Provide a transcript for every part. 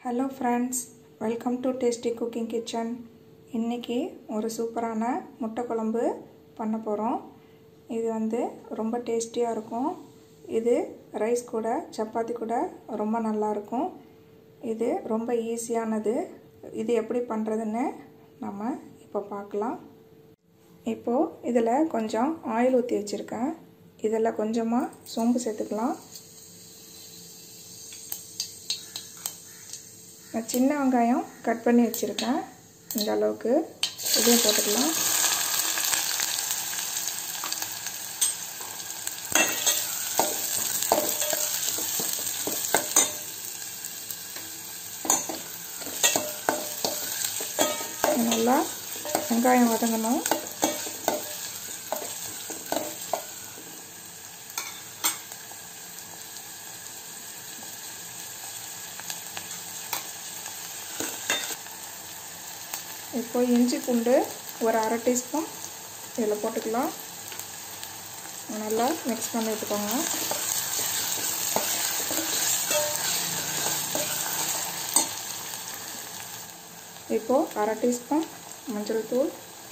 hello friends welcome to tasty cooking kitchen இன்றைக்கி ஒரு சூப்பரான முட்டை குழம்பு பண்ண போகிறோம் இது வந்து ரொம்ப டேஸ்டியாக இருக்கும் இது ரைஸ் கூட சப்பாத்தி கூட ரொம்ப நல்லாயிருக்கும் இது ரொம்ப ஈஸியானது இது எப்படி பண்ணுறதுன்னு நம்ம இப்போ பார்க்கலாம் இப்போது இதில் கொஞ்சம் ஆயில் ஊற்றி வச்சுருக்கேன் இதில் கொஞ்சமாக சோம்பு சேர்த்துக்கலாம் நான் சின்ன வெங்காயம் கட் பண்ணி வச்சுருக்கேன் இந்த அளவுக்கு இதையும் போட்டுக்கலாம் நல்லா வெங்காயம் வதங்கணும் இப்போ இஞ்சி பூண்டு ஒரு அரை டீஸ்பூன் இதில் போட்டுக்கலாம் நல்லா மிக்ஸ் பண்ணி விட்டுக்கோங்க இப்போது அரை டீஸ்பூன் மஞ்சள் தூள்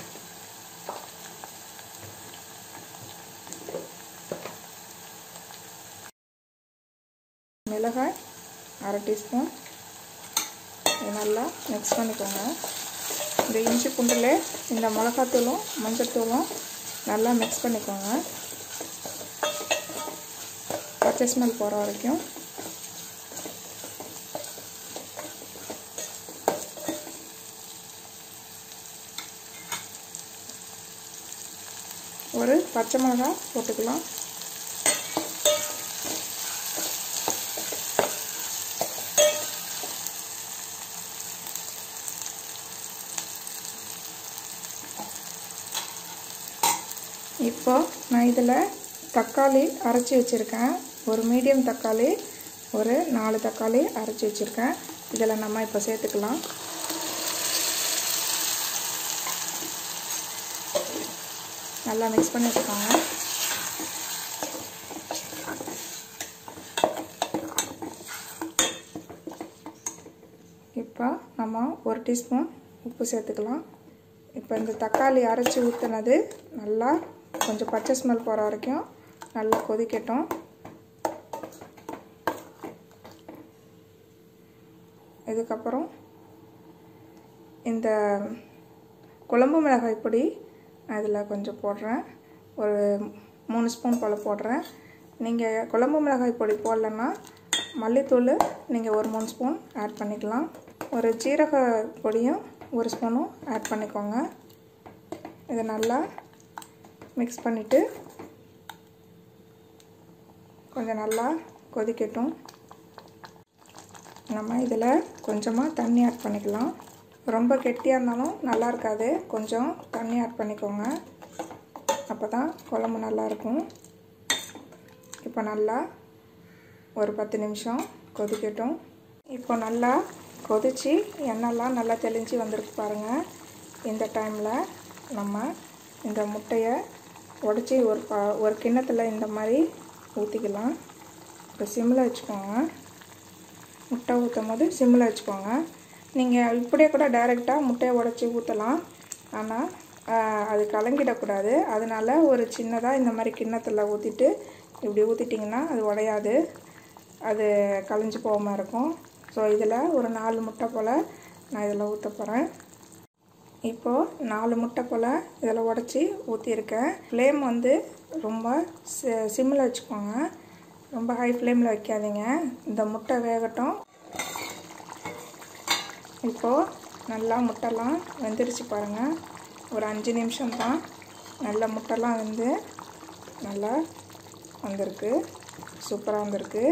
மிளகாய் அரை டீஸ்பூன் நல்லா மிக்ஸ் பண்ணிக்கோங்க இந்த இஞ்சி பூண்டில் இந்த மிளகாத்தூளும் மஞ்சத்தூளும் நல்லா மிக்ஸ் பண்ணிக்கோங்க பச்சை ஸ்மெல் போகிற வரைக்கும் ஒரு பச்சை மிளகாய் போட்டுக்கலாம் இப்போ நான் இதில் தக்காளி அரைச்சி வச்சுருக்கேன் ஒரு மீடியம் தக்காளி ஒரு நாலு தக்காளி அரைச்சி வச்சுருக்கேன் இதில் நம்ம இப்போ சேர்த்துக்கலாம் நல்லா மிக்ஸ் பண்ணி வச்சுக்கோங்க இப்போ நம்ம ஒரு டீஸ்பூன் உப்பு சேர்த்துக்கலாம் இப்போ இந்த தக்காளி அரைச்சி ஊற்றுனது நல்லா கொஞ்சம் பச்சை ஸ்மெல் போகிற வரைக்கும் நல்லா கொதிக்கட்டும் இதுக்கப்புறம் இந்த குழம்பு மிளகாய் பொடி அதில் கொஞ்சம் போடுறேன் ஒரு மூணு ஸ்பூன் போல் போடுறேன் நீங்கள் குழம்பு மிளகாய் பொடி போடலன்னா மல்லித்தூள் நீங்கள் ஒரு மூணு ஸ்பூன் ஆட் பண்ணிக்கலாம் ஒரு ஜீரக பொடியும் ஒரு ஸ்பூனும் ஆட் பண்ணிக்கோங்க இதை நல்லா மிக்ஸ் பண்ணிவிட்டு கொஞ்சம் நல்லா கொதிக்கட்டும் நம்ம இதில் கொஞ்சமாக தண்ணி ஆட் பண்ணிக்கலாம் ரொம்ப கெட்டியாக இருந்தாலும் நல்லா இருக்காது கொஞ்சம் தண்ணி ஆட் பண்ணிக்கோங்க அப்போ தான் குழம்பு நல்லாயிருக்கும் இப்போ நல்லா ஒரு பத்து நிமிஷம் கொதிக்கட்டும் இப்போ நல்லா கொதித்து எண்ணெய்லாம் நல்லா தெளிஞ்சு வந்திருக்கு பாருங்கள் இந்த டைமில் நம்ம இந்த முட்டையை உடச்சி ஒரு பா ஒரு கிண்ணத்தில் இந்த மாதிரி ஊற்றிக்கலாம் இப்போ சிம்மில் வச்சுக்கோங்க முட்டை ஊற்றும் போது சிம்மில் வச்சுக்கோங்க நீங்கள் இப்படியே கூட டைரெக்டாக முட்டையை உடச்சி ஊற்றலாம் ஆனால் அது கலங்கிடக்கூடாது அதனால் ஒரு சின்னதாக இந்த மாதிரி கிண்ணத்தில் ஊற்றிட்டு இப்படி ஊற்றிட்டிங்கன்னா அது உடையாது அது கலைஞ்சி போகாமல் இருக்கும் ஸோ இதில் ஒரு நாலு முட்டை போல் நான் இதில் ஊற்ற போகிறேன் இப்போது நாலு முட்டை போல் இதில் உடச்சி ஊற்றிருக்கேன் ஃப்ளேம் வந்து ரொம்ப சிம்மில் வச்சுக்கோங்க ரொம்ப ஹை ஃப்ளேமில் வைக்காதீங்க இந்த முட்டை வேகட்டும் இப்போது நல்லா முட்டைலாம் வெந்துருச்சு பாருங்கள் ஒரு அஞ்சு நிமிஷம் தான் நல்ல முட்டைலாம் வந்து நல்லா வந்திருக்கு சூப்பராக வந்திருக்கு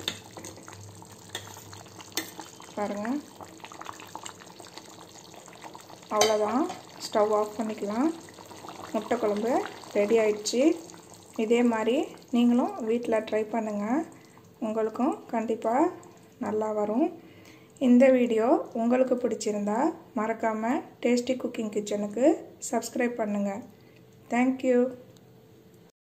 பாருங்கள் அவ்வளோதான் ஸ்டவ் ஆஃப் பண்ணிக்கலாம் முட்டை குழம்பு ரெடி ஆயிடுச்சு இதே மாதிரி நீங்களும் வீட்டில் ட்ரை பண்ணுங்கள் உங்களுக்கும் கண்டிப்பாக நல்லா வரும் இந்த வீடியோ உங்களுக்கு பிடிச்சிருந்தா மறக்காமல் டேஸ்டி குக்கிங் கிச்சனுக்கு சப்ஸ்கிரைப் பண்ணுங்கள் தேங்க்யூ